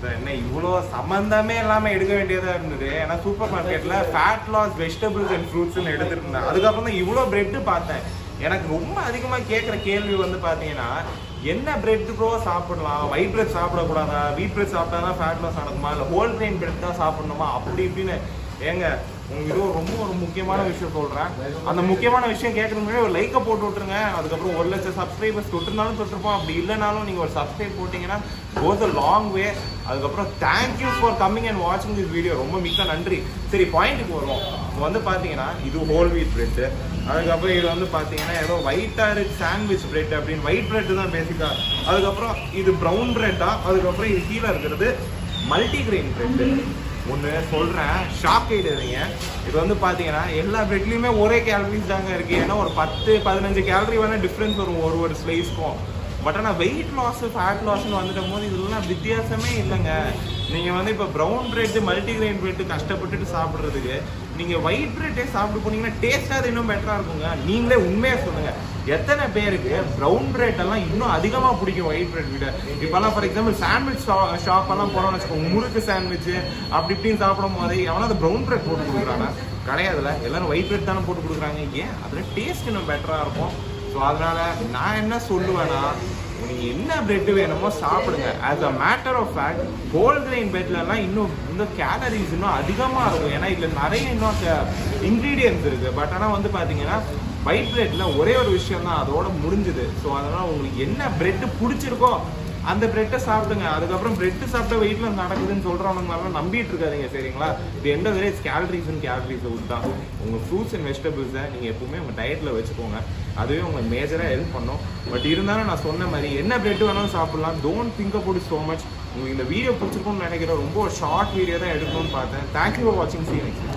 sir என்ன இவ்வளோ சம்மந்தமே இல்லாமல் எடுக்க வேண்டியதாக இருந்தது ஏன்னா சூப்பர் மார்க்கெட்டில் ஃபேட் லாஸ் வெஜிடபிள்ஸ் அண்ட் ஃப்ரூட்ஸ்னு எடுத்துருந்தேன் அதுக்கப்புறம் தான் இவ்வளோ பிரெட்டு பார்த்தேன் எனக்கு ரொம்ப அதிகமாக கேட்குற கேள்வி வந்து பார்த்தீங்கன்னா என்ன பிரெட்டுக்கோ சாப்பிடலாம் ஒயிட் பிரெட் சாப்பிடக்கூடாதா வீட் பிரெட் சாப்பிட்டா தான் ஃபேட் லாஸ் நடக்குமா இல்லை ஹோல் கிரெயின் பிரெட் தான் சாப்பிடணுமா அப்படி இப்படின்னு ஏங்க உங்களுக்கு இது ஒரு ரொம்ப ஒரு முக்கியமான விஷயம் சொல்கிறேன் அந்த முக்கியமான விஷயம் கேட்கறதுக்கு முன்னாடி ஒரு லைக்கை போட்டு விட்டுருங்க அதுக்கப்புறம் ஒரு லட்சம் சப்ஸ்கிரைபர்ஸ் தொட்டிருந்தாலும் தொட்டிருப்போம் அப்படி இல்லைனாலும் நீங்கள் ஒரு சப்ஸ்கிரைப் போட்டிங்கன்னா கோஸ் அ லாங் வே அதுக்கப்புறம் தேங்க்யூ ஃபார் கம்மிங் அண்ட் வாட்சிங் திஸ் வீடியோ ரொம்ப மிக்க நன்றி சரி பாயிண்ட்டுக்கு வருவோம் இப்போ வந்து பார்த்தீங்கன்னா இது ஹோல் வீட் பிரெட்டு அதுக்கப்புறம் இது வந்து பார்த்தீங்கன்னா ஏதோ ஒயிட்டாக இருக்கு சாண்ட்விச் பிரெட் அப்படின்னு ஒயிட் பிரெட் தான் பேசிக்காக அதுக்கப்புறம் இது ப்ரௌன் பிரெட்டா அதுக்கப்புறம் இது கீழே இருக்கிறது மல்டிகிரெயின் பிரெட்டு ஒன்று சொல்கிறேன் ஷாக் ஆகிடுறீங்க இது வந்து பார்த்தீங்கன்னா எல்லா பிரெட்லேயுமே ஒரே கேலரிஸ் தாங்க இருக்குது ஏன்னா ஒரு பத்து பதினஞ்சு கேலரி வேணால் டிஃப்ரென்ஸ் வரும் ஒரு ஒரு ஸ்லைஸ்க்கும் பட் ஆனால் வெயிட் லாஸ் ஃபேட் லாஸ்னு வந்துட்ட போது இதெல்லாம் வித்தியாசமே இல்லைங்க நீங்கள் வந்து இப்போ ப்ரௌன் பிரெட் மல்டிகிரெயின் பிரெட் கஷ்டப்பட்டுட்டு சாப்பிட்றதுக்கு நீங்கள் ஒயிட் பிரெட்டே சாப்பிட்டு போனீங்கன்னா டேஸ்ட்டாக அது இன்னும் பெட்டராக இருக்குங்க நீங்களே உண்மையாக சொல்லுங்கள் எத்தனை பேருக்கு ப்ரௌன் பிரெட் எல்லாம் இன்னும் அதிகமாக பிடிக்கும் ஒயிட் பிரெட் விட இப்போல்லாம் ஃபார் எக்ஸாம்பிள் சாண்ட்விச் ஷாப் எல்லாம் போனோம்னு வச்சுக்கோங்க முறுக்கு சாண்ட்விச் அப்படி இப்படின்னு சாப்பிடும் போது எவனாவது ப்ரௌன் பிரெட் போட்டு கொடுக்குறாங்க கிடையாதுல எல்லாரும் ஒயிட் பிரெட் தானே போட்டு கொடுக்குறாங்க ஏன் அதில் டேஸ்ட் இன்னும் பெட்டராக இருக்கும் ஸோ அதனால நான் என்ன சொல்லுவேன்னா நீங்க என்ன பிரெட் வேணுமோ சாப்பிடுங்க as a matter of fact whole grain பிரெட்லலாம் இன்னும் இன்னும் கேலரிஸ் இன்னும் அதிகமாக இருக்கும் ஏன்னா இதில் நிறைய இன்னும் இன்க்ரீடியன்ஸ் இருக்கு பட் ஆனால் வந்து பார்த்தீங்கன்னா ஒயிட் பிரெட்ல ஒரே ஒரு விஷயம் தான் அதோட முடிஞ்சுது ஸோ அதனால உங்களுக்கு என்ன பிரெட் பிடிச்சிருக்கோ அந்த பிரெட்டை சாப்பிடுங்க அதுக்கப்புறம் பிரெட் சாப்பிட்ட வெயிட்ல நடக்குதுன்னு சொல்றவங்களாம் நம்பிட்டு இருக்காதீங்க சரிங்களா இது எந்த வித கேலரிஸ் அண்ட் கேலரிஸ் தான் உங்க ஃப்ரூட்ஸ் அண்ட் வெஜிடபிள்ஸை நீங்க எப்பவுமே உங்க டயட்ல வச்சுக்கோங்க அதுவே உங்களுக்கு மேஜரா ஹெல்ப் பண்ணும் பட் இருந்தாலும் நான் சொன்ன மாதிரி என்ன பிரெட் வேணாலும் சாப்பிடலாம் don't think about so much உங்களுக்கு இந்த வீடியோ பிடிச்சிருக்கும்னு நினைக்கிறேன் ரொம்ப ஷார்ட் வீடியோ தான் எடுக்கணும்னு பார்த்தேன் தேங்க்யூ ஃபார் வாட்சிங் சீ நெக்ஸ்ட்